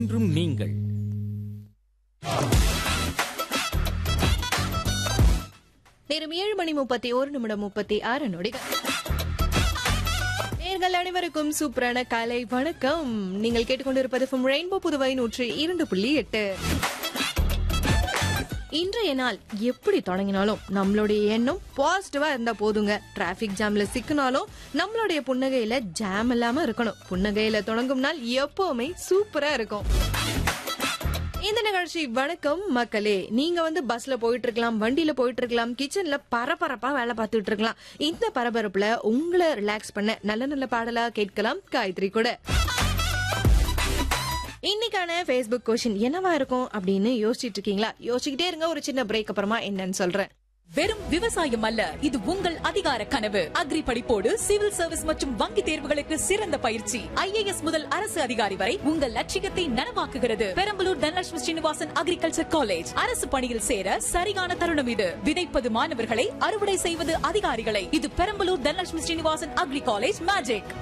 என்றும் நீங்கள் நேரம் ஏழு மணி முப்பத்தி ஒரு நிமிடம் முப்பத்தி ஆறு நொடிகள் நேர்கள் அனைவருக்கும் சூப்பரான காலை வணக்கம் நீங்கள் கேட்டுக்கொண்டிருப்பது from ரெயின்போ புதுவை நூற்றி இரண்டு புள்ளி எட்டு இன்றைய நாள் எப்படி தொடங்கினாலும் நம்மளுடைய எண்ணம் பாசிட்டிவா இருந்தா போதுங்க டிராபிக் ஜாம்ல சிக்கினாலும் நம்மளுடைய புன்னகையில ஜாம் இல்லாம இருக்கணும் புன்னகையில தொடங்கும் நாள் எப்பவுமே சூப்பரா இருக்கும் இந்த நிகழ்ச்சி வணக்கம் மக்களே நீங்க வந்து பஸ்ல போயிட்டு இருக்கலாம் வண்டியில போயிட்டு இருக்கலாம் கிச்சன்ல பரபரப்பா வேலை பார்த்துட்டு இருக்கலாம் இந்த பரபரப்புல உங்களை ரிலாக்ஸ் பண்ண நல்ல நல்ல பாடலா கேட்கலாம் காயத்ரி கூட இன்னைக்கான ஃபேஸ்புக் கொஷின் என்னவா இருக்கும் அப்படின்னு யோசிச்சிட்டு இருக்கீங்களா யோசிச்சுக்கிட்டே இருங்க ஒரு சின்ன பிரேக் அப்புறமா என்னன்னு சொல்றேன் வெறும் விவசாயம் அல்ல இது உங்கள் அதிகார கனவு அக்ரி படிப்போடு சிவில் சர்வீஸ் மற்றும் வங்கி தேர்வுகளுக்கு சிறந்த பயிற்சி ஐஏஎஸ் முதல் அரசு அதிகாரி வரை உங்கள் லட்சியத்தை நனவாக்குகிறது பெரம்பலூர் தனலட்சுமி ஸ்ரீனிவாசன் அக்ரிகல்ச்சர் காலேஜ் அரசு பணியில் சேர சரியான தருணம் இது விதைப்பது மாணவர்களை அறுவடை செய்வது அதிகாரிகளை இது Perambalur Dhanalakshmi Srinivasan agri college magic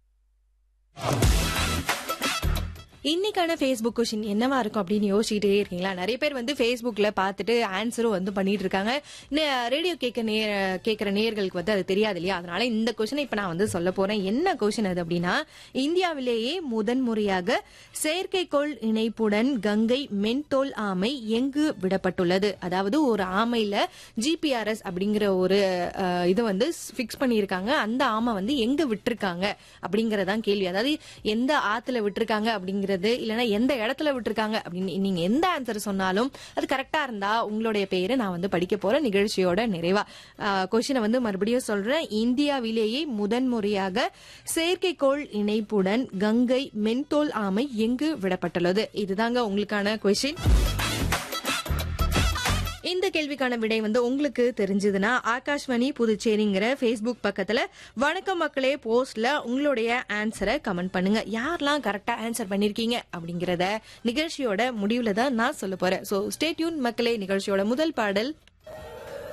இன்னைக்கான ஃபேஸ்புக் கொஷின் என்னவா இருக்கும் அப்படின்னு யோசிச்சுட்டே இருக்கீங்களா நிறைய பேர் வந்து ஃபேஸ்புக்ல பார்த்துட்டு ஆன்சரும் வந்து பண்ணிட்டு இருக்காங்க ரேடியோ கேட்க நேர கேட்கிற நேயர்களுக்கு வந்து அது தெரியாது இல்லையா அதனால இந்த கொஷினை இப்ப நான் வந்து சொல்ல போறேன் என்ன கொஷின் அது அப்படின்னா இந்தியாவிலேயே முதன் முறையாக செயற்கைக்கோள் இணைப்புடன் கங்கை மென்தோல் ஆமை எங்கு விடப்பட்டுள்ளது அதாவது ஒரு ஆமையில ஜிபிஆர்எஸ் அப்படிங்கிற ஒரு அஹ், இது வந்து ஃபிக்ஸ் பண்ணியிருக்காங்க அந்த ஆமை வந்து எங்க விட்டிருக்காங்க அப்படிங்கறதான் கேள்வி அதாவது எந்த ஆத்துல விட்டிருக்காங்க அப்படிங்கிறது இல்லைன்னா எந்த இடத்துல விட்டிருக்காங்க அப்படின்னு நீங்க எந்த ஆன்சர் சொன்னாலும் அது கரெக்டா இருந்தா உங்களுடைய பெயரை நான் வந்து படிக்க போறேன் நிகழ்ச்சியோட நிறைவா கொஸ்டினை வந்து மறுபடியும் சொல்றேன் இந்தியாவிலேயே முதன்முறையாக செயற்கைக்கோள் இணைப்புடன் கங்கை மென்தோல் ஆமை எங்கு விடப்பட்டுள்ளது இதுதாங்க உங்களுக்கான கொஸ்டின் இந்த கேள்விக்கான விடை வந்து உங்களுக்கு தெரிஞ்சதுன்னா ஆகாஷ்வாணி புதுச்சேரிங்கிற ஃபேஸ்புக் பக்கத்துல வணக்கம் மக்களே போஸ்ட்ல உங்களுடைய ஆன்சரை கமெண்ட் பண்ணுங்க யாரெல்லாம் கரெக்டா ஆன்சர் பண்ணிருக்கீங்க அப்படிங்கறத நிகழ்ச்சியோட முடிவுல தான் நான் சொல்ல போறேன் சோ ஸ்டே டியூன் மக்களே நிகழ்ச்சியோட முதல் பாடல்